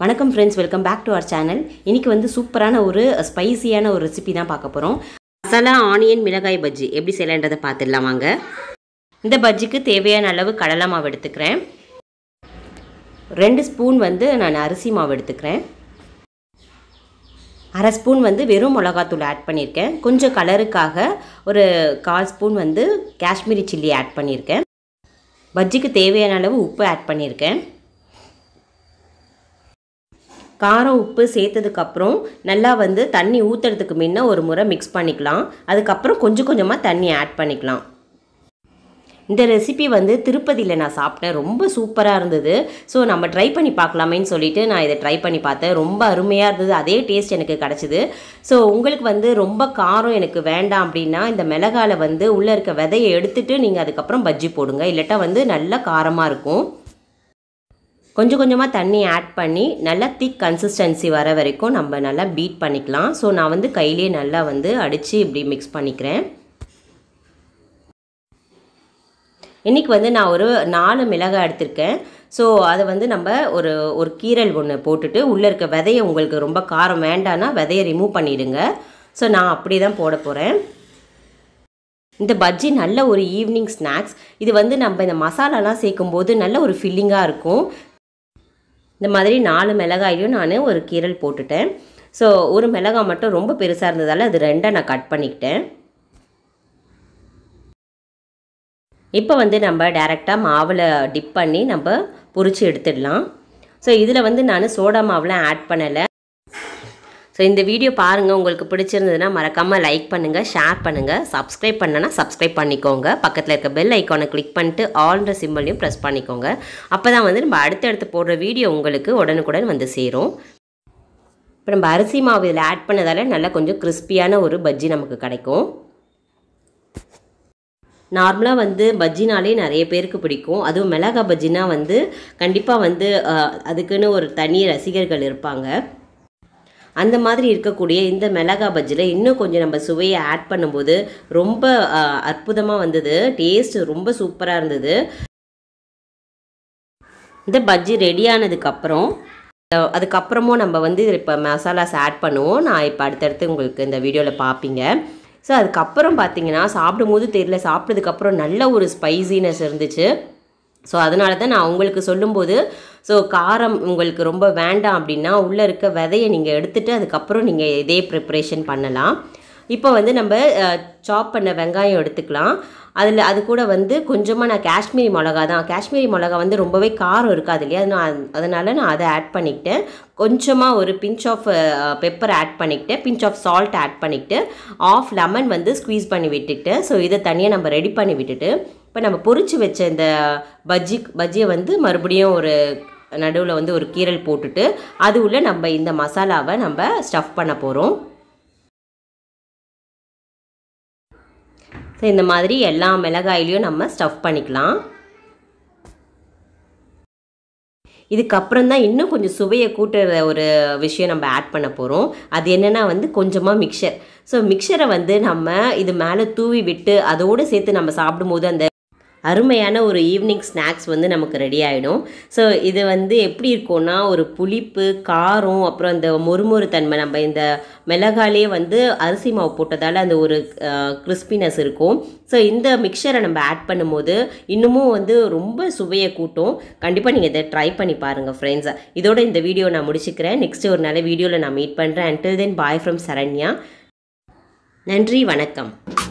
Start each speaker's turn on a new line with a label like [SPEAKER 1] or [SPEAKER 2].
[SPEAKER 1] வணக்கம் friends welcome back to our channel இன்றைக்கி வந்து சூப்பரான ஒரு ஸ்பைசியான ஒரு ரெசிபி தான் பார்க்க போகிறோம் மசாலா ஆனியன் மிளகாய் பஜ்ஜி எப்படி செய்யலான்றதை பார்த்துடலாம் வாங்க இந்த பஜ்ஜிக்கு தேவையான அளவு கடலை மாவு எடுத்துக்கிறேன் ரெண்டு ஸ்பூன் வந்து நான் அரிசி மாவு எடுத்துக்கிறேன் அரை ஸ்பூன் வந்து வெறும் மிளகாத்தூள் ஆட் பண்ணியிருக்கேன் கொஞ்சம் கலருக்காக ஒரு கால் ஸ்பூன் வந்து காஷ்மீரி சில்லி ஆட் பண்ணியிருக்கேன் பஜ்ஜிக்கு தேவையான அளவு உப்பு ஆட் பண்ணியிருக்கேன் காரம் உப்பு சேர்த்ததுக்கப்புறம் நல்லா வந்து தண்ணி ஊற்றுறதுக்கு முன்ன ஒரு முறை மிக்ஸ் பண்ணிக்கலாம் அதுக்கப்புறம் கொஞ்சம் கொஞ்சமாக தண்ணி ஆட் பண்ணிக்கலாம் இந்த ரெசிபி வந்து திருப்பதியில் நான் சாப்பிட்டேன் ரொம்ப சூப்பராக இருந்தது ஸோ நம்ம ட்ரை பண்ணி பார்க்கலாமேன்னு சொல்லிட்டு நான் இதை ட்ரை பண்ணி பார்த்தேன் ரொம்ப அருமையாக இருந்தது அதே டேஸ்ட் எனக்கு கிடச்சிது ஸோ உங்களுக்கு வந்து ரொம்ப காரம் எனக்கு வேண்டாம் அப்படின்னா இந்த மிளகால வந்து உள்ளே இருக்க விதையை எடுத்துட்டு நீங்கள் அதுக்கப்புறம் பஜ்ஜி போடுங்க இல்லாட்டா வந்து நல்லா காரமாக இருக்கும் கொஞ்சம் கொஞ்சமாக தண்ணி ஆட் பண்ணி நல்லா திக் கன்சிஸ்டன்சி வர வரைக்கும் நம்ம நல்லா பீட் பண்ணிக்கலாம் ஸோ நான் வந்து கையிலே நல்லா வந்து அடித்து இப்படி மிக்ஸ் பண்ணிக்கிறேன் இன்றைக்கி வந்து நான் ஒரு நாலு மிளகாய் எடுத்திருக்கேன் ஸோ அதை வந்து நம்ம ஒரு ஒரு கீரல் ஒன்று போட்டுட்டு உள்ளே இருக்க விதையை உங்களுக்கு ரொம்ப காரம் வேண்டான்னா விதையை ரிமூவ் பண்ணிவிடுங்க ஸோ நான் அப்படி தான் போட போகிறேன் இந்த பஜ்ஜி நல்ல ஒரு ஈவினிங் ஸ்நாக்ஸ் இது வந்து நம்ம இந்த மசாலாலாம் சேர்க்கும்போது நல்ல ஒரு ஃபில்லிங்காக இருக்கும் இந்த மாதிரி நாலு மிளகாயிலையும் நான் ஒரு கீரல் போட்டுட்டேன் ஸோ ஒரு மிளகாய் மட்டும் ரொம்ப பெருசாக இருந்ததால் அது ரெண்டாக நான் கட் பண்ணிக்கிட்டேன் இப்போ வந்து நம்ம டேரெக்டாக மாவில் டிப் பண்ணி நம்ம பொரிச்சு எடுத்துடலாம் ஸோ இதில் வந்து நான் சோடா மாவுலாம் ஆட் பண்ணலை ஸோ இந்த வீடியோ பாருங்கள் உங்களுக்கு பிடிச்சிருந்ததுன்னா மறக்காமல் லைக் பண்ணுங்கள் ஷேர் பண்ணுங்கள் சப்ஸ்கிரைப் பண்ணனா சப்ஸ்கிரைப் பண்ணிக்கோங்க பக்கத்தில் இருக்க பெல் ஐக்கானை கிளிக் பண்ணிட்டு ஆல்ன்ற சிம்பிளையும் ப்ரெஸ் பண்ணிக்கோங்க அப்போ தான் வந்து நம்ம அடுத்தடுத்து போடுற வீடியோ உங்களுக்கு உடனுக்குடன் வந்து சேரும் இப்போ நம்ம அரிசி மாவு இதில் ஆட் பண்ணதால் நல்லா கொஞ்சம் கிறிஸ்பியான ஒரு பஜ்ஜி நமக்கு கிடைக்கும் நார்மலாக வந்து பஜ்ஜினாலே நிறைய பேருக்கு பிடிக்கும் அதுவும் மிளகா பஜ்ஜினா வந்து கண்டிப்பாக வந்து அதுக்குன்னு ஒரு தனி ரசிகர்கள் இருப்பாங்க அந்த மாதிரி இருக்கக்கூடிய இந்த மிளகா பஜ்ஜியில் இன்னும் கொஞ்சம் நம்ம சுவையை ஆட் பண்ணும்போது ரொம்ப அற்புதமாக வந்தது டேஸ்ட் ரொம்ப சூப்பராக இருந்தது இந்த பஜ்ஜி ரெடி ஆனதுக்கப்புறம் அதுக்கப்புறமும் நம்ம வந்து இப்போ மசாலாஸ் ஆட் பண்ணுவோம் நான் இப்போ அடுத்தடுத்து உங்களுக்கு இந்த வீடியோவில் பார்ப்பீங்க ஸோ அதுக்கப்புறம் பார்த்தீங்கன்னா சாப்பிடும்போது தெரியல சாப்பிட்டதுக்கப்புறம் நல்ல ஒரு ஸ்பைசினஸ் இருந்துச்சு ஸோ அதனால தான் நான் உங்களுக்கு சொல்லும்போது ஸோ காரம் உங்களுக்கு ரொம்ப வேண்டாம் அப்படின்னா உள்ளே இருக்க விதையை நீங்கள் எடுத்துகிட்டு அதுக்கப்புறம் நீங்கள் இதே ப்ரிப்ரேஷன் பண்ணலாம் இப்போ வந்து நம்ம சாப் பண்ண வெங்காயம் எடுத்துக்கலாம் அதில் அது கூட வந்து கொஞ்சமாக நான் காஷ்மீரி மிளகா தான் காஷ்மீரி மிளகா வந்து ரொம்பவே காரம் இருக்காது இல்லையா நான் அதனால் நான் அதை ஆட் பண்ணிக்கிட்டேன் கொஞ்சமாக ஒரு பிஞ்ச் ஆஃப் பெப்பர் ஆட் பண்ணிக்கிட்டேன் பிஞ்ச் ஆஃப் சால்ட் ஆட் பண்ணிக்கிட்டு ஆஃப் லெமன் வந்து ஸ்க்வீஸ் பண்ணி விட்டுட்டு ஸோ இதை தனியாக நம்ம ரெடி பண்ணி விட்டுட்டு இப்போ நம்ம பொரிச்சு வச்ச இந்த பஜ்ஜி பஜ்ஜியை வந்து மறுபடியும் ஒரு நடுவில் வந்து ஒரு கீரல் போட்டுட்டு அது உள்ள நம்ம இந்த மசாலாவை நம்ம ஸ்டஃப் பண்ண போகிறோம் ஸோ இந்த மாதிரி எல்லா மிளகாயிலையும் நம்ம ஸ்டஃப் பண்ணிக்கலாம் இதுக்கப்புறம் தான் இன்னும் கொஞ்சம் சுவையை கூட்டுற ஒரு விஷயம் நம்ம ஆட் பண்ண போகிறோம் அது என்னென்னா வந்து கொஞ்சமாக மிக்சர் ஸோ மிக்சரை வந்து நம்ம இது மேலே தூவி விட்டு அதோடு சேர்த்து நம்ம சாப்பிடும்போது அந்த அருமையான ஒரு ஈவினிங் ஸ்நாக்ஸ் வந்து நமக்கு ரெடி ஆகிடும் ஸோ இது வந்து எப்படி இருக்கும்னா ஒரு புளிப்பு காரம் அப்புறம் இந்த மொறுமொறு தன்மை நம்ம இந்த மிளகாலே வந்து அரிசி மாவு போட்டதால் அந்த ஒரு கிறிஸ்பினஸ் இருக்கும் ஸோ இந்த மிக்சரை நம்ம ஆட் பண்ணும்போது இன்னமும் வந்து ரொம்ப சுவையை கூட்டும் கண்டிப்பாக நீங்கள் இதை ட்ரை பண்ணி பாருங்கள் ஃப்ரெண்ட்ஸ் இதோட இந்த வீடியோ நான் முடிச்சுக்கிறேன் நெக்ஸ்ட் ஒரு நல்ல வீடியோவில் நான் மீட் பண்ணுறேன் until then bye from Saranya நன்றி வணக்கம்